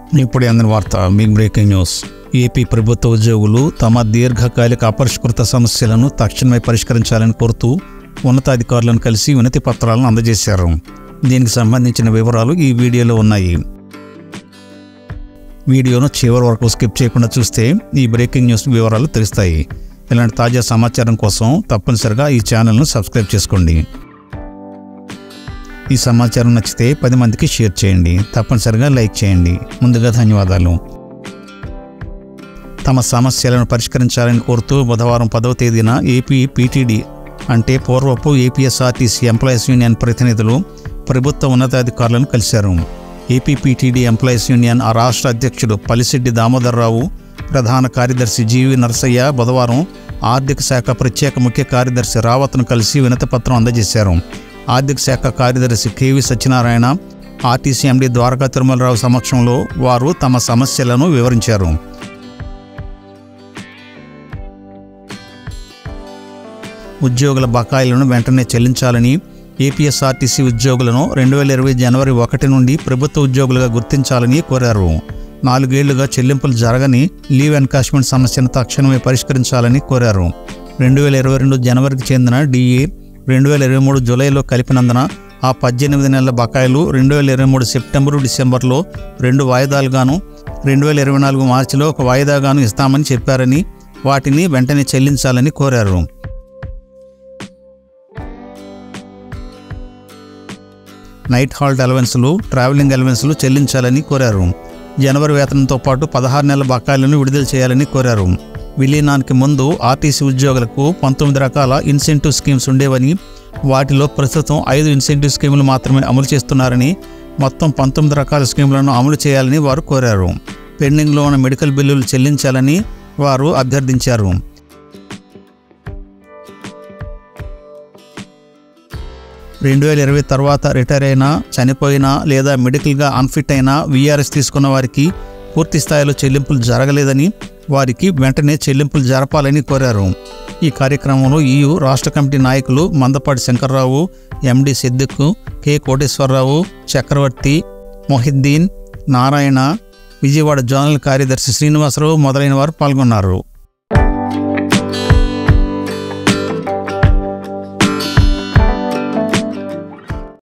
ఇప్పుడే అందిన వార్త బిగ్ బ్రేకింగ్ న్యూస్ ఏపీ ప్రభుత్వ ఉద్యోగులు తమ దీర్ఘకాలిక అపరిష్కృత సమస్యలను తక్షణమే పరిష్కరించాలని కోరుతూ ఉన్నతాధికారులను కలిసి వినతి పత్రాలను అందజేశారు దీనికి సంబంధించిన వివరాలు ఈ వీడియోలో ఉన్నాయి వీడియోను చివరి వరకు స్కిప్ చేయకుండా చూస్తే ఈ బ్రేకింగ్ న్యూస్ వివరాలు తెలుస్తాయి ఇలాంటి తాజా సమాచారం కోసం తప్పనిసరిగా ఈ ఛానల్ను సబ్స్క్రైబ్ చేసుకోండి ఈ సమాచారం నచ్చితే పది మందికి షేర్ చేయండి తప్పనిసరిగా లైక్ చేయండి ముందుగా ధన్యవాదాలు తమ సమస్యలను పరిష్కరించాలని కోరుతూ బుధవారం పదవ తేదీన ఏపీ పీటీడీ అంటే పూర్వపు ఏపీఎస్ఆర్టీసీ ఎంప్లాయీస్ యూనియన్ ప్రతినిధులు ప్రభుత్వ ఉన్నతాధికారులను కలిశారు ఏపీపీటీడీ ఎంప్లాయీస్ యూనియన్ ఆ రాష్ట్ర అధ్యక్షుడు పలిశెట్టి దామోదర్రావు ప్రధాన కార్యదర్శి జీవి నరసయ్య బుధవారం ఆర్థిక శాఖ ప్రత్యేక ముఖ్య కార్యదర్శి రావత్ను కలిసి వినతిపత్రం అందజేశారు ఆర్థిక శాఖ కార్యదర్శి KV Satyanarayana RTC MD Dwaraka Tirumalarao సమక్షంలో వారు తమ సమస్యలను వివరించారు ఉద్యోగుల బకాయిలను వెంటనే చెల్లించాలని ఏపీఎస్ఆర్టీసీ ఉద్యోగులను రెండు వేల ఇరవై జనవరి ఒకటి నుండి ప్రభుత్వ ఉద్యోగులుగా గుర్తించాలని కోరారు నాలుగేళ్లుగా చెల్లింపులు జరగని లీవ్ ఎన్కాష్మెంట్ సమస్యను తక్షణమే పరిష్కరించాలని కోరారు రెండు వేల ఇరవై రెండు జనవరికి చెందిన డిఏ రెండు వేల ఇరవై మూడు జూలైలో కలిపినందున ఆ పద్దెనిమిది నెలల బకాయిలు రెండు వేల ఇరవై మూడు సెప్టెంబరు డిసెంబర్లో రెండు వాయిదాలుగాను రెండు వేల ఇరవై నాలుగు మార్చిలో ఒక వాయిదాగాను ఇస్తామని చెప్పారని వాటిని వెంటనే చెల్లించాలని కోరారు నైట్ హాల్ట్ అలవెన్స్లు ట్రావెలింగ్ అలవెన్స్లు చెల్లించాలని కోరారు జనవరి వేతనంతో పాటు పదహారు నెలల బకాయిలను విడుదల చేయాలని కోరారు విలీనానికి ముందు ఆర్టీసీ ఉద్యోగులకు పంతొమ్మిది రకాల ఇన్సెంటివ్ స్కీమ్స్ ఉండేవని వాటిలో ప్రస్తుతం ఐదు ఇన్సెంటివ్ స్కీములు మాత్రమే అమలు చేస్తున్నారని మొత్తం పంతొమ్మిది రకాల స్కీములను అమలు చేయాలని వారు కోరారు పెండింగ్లో ఉన్న మెడికల్ బిల్లులు చెల్లించాలని వారు అభ్యర్థించారు రెండు వేల ఇరవై తర్వాత రిటైర్ అయినా చనిపోయినా లేదా మెడికల్గా అన్ఫిట్ అయినా వీఆర్ఎస్ తీసుకున్న వారికి పూర్తి స్థాయిలో చెల్లింపులు జరగలేదని వారికి వెంటనే చెల్లింపులు జరపాలని కోరారు ఈ కార్యక్రమంలో ఈయు రాష్ట్ర కమిటీ నాయకులు Mandapati Sankararao MD Siddiq K Koteswararao Chakravarthi Mohiddin Narayana Vijayawada zonal కార్యదర్శి శ్రీనివాసరావు మొదలైన వారు పాల్గొన్నారు